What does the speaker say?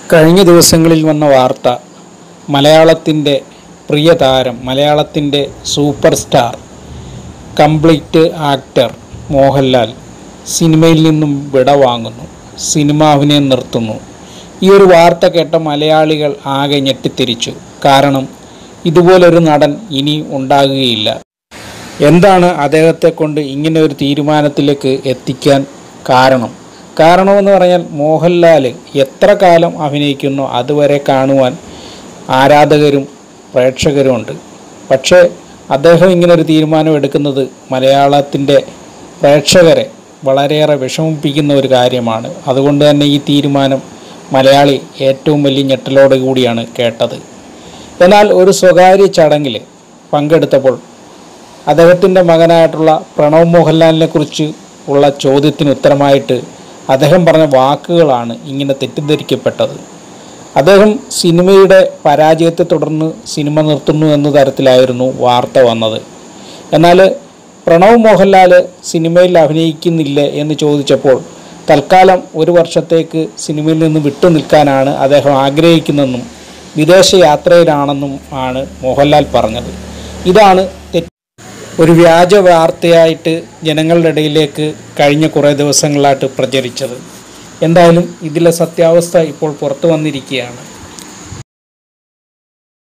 കഴിഞ്ഞ ദിവസങ്ങളിൽ വന്ന വാർത്ത മലയാളത്തിൻ്റെ പ്രിയ താരം മലയാളത്തിൻ്റെ super star complete actor Mohanlal സിനിമയിൽ നിന്നും വിട വാങ്ങുന്നു സിനിമ അഭിനയം നിർത്തുന്നു ഈ ഒരു വാർത്ത കേട്ട മലയാളികൾ ആകെ ഞെട്ടിത്തിരിച്ചു കാരണം ഇതുപോലൊരു നടൻ ഇനി ഉണ്ടാകുകയില്ല എന്താണ് അദ്ദേഹത്തെ കൊണ്ട് ഇങ്ങനെ ഒരു തീരുമാനത്തിലേക്ക് എത്തിക്കാൻ കാരണം കാരണമെന്ന് പറഞ്ഞാൽ മോഹൻലാൽ എത്ര കാലം അഭിനയിക്കുന്നോ അതുവരെ കാണുവാൻ ആരാധകരും പ്രേക്ഷകരും ഉണ്ട് പക്ഷേ അദ്ദേഹം ഇങ്ങനെ ഒരു തീരുമാനം എടുക്കുന്നത് മലയാളത്തിൻ്റെ പ്രേക്ഷകരെ വളരെയേറെ വിഷമിപ്പിക്കുന്ന ഒരു കാര്യമാണ് അതുകൊണ്ട് തന്നെ ഈ തീരുമാനം മലയാളി ഏറ്റവും വലിയ ഞെട്ടലോട് കൂടിയാണ് കേട്ടത് എന്നാൽ ഒരു സ്വകാര്യ ചടങ്ങിൽ പങ്കെടുത്തപ്പോൾ അദ്ദേഹത്തിൻ്റെ മകനായിട്ടുള്ള പ്രണവ് മോഹൻലാലിനെ കുറിച്ച് ഉള്ള ചോദ്യത്തിന് ഉത്തരമായിട്ട് അദ്ദേഹം പറഞ്ഞ വാക്കുകളാണ് ഇങ്ങനെ തെറ്റിദ്ധരിക്കപ്പെട്ടത് അദ്ദേഹം സിനിമയുടെ പരാജയത്തെ തുടർന്ന് സിനിമ നിർത്തുന്നു എന്ന തരത്തിലായിരുന്നു വാർത്ത വന്നത് എന്നാൽ പ്രണവ് മോഹൻലാൽ സിനിമയിൽ അഭിനയിക്കുന്നില്ലേ എന്ന് ചോദിച്ചപ്പോൾ തൽക്കാലം ഒരു വർഷത്തേക്ക് സിനിമയിൽ നിന്ന് വിട്ടു നിൽക്കാനാണ് അദ്ദേഹം ആഗ്രഹിക്കുന്നതെന്നും വിദേശ യാത്രയിലാണെന്നും ആണ് മോഹൻലാൽ പറഞ്ഞത് ഇതാണ് തെറ്റ് ഒരു വ്യാജ വാർത്തയായിട്ട് ജനങ്ങളുടെ ഇടയിലേക്ക് കഴിഞ്ഞ കുറേ ദിവസങ്ങളായിട്ട് പ്രചരിച്ചത് എന്തായാലും ഇതിലെ സത്യാവസ്ഥ ഇപ്പോൾ പുറത്തു വന്നിരിക്കുകയാണ്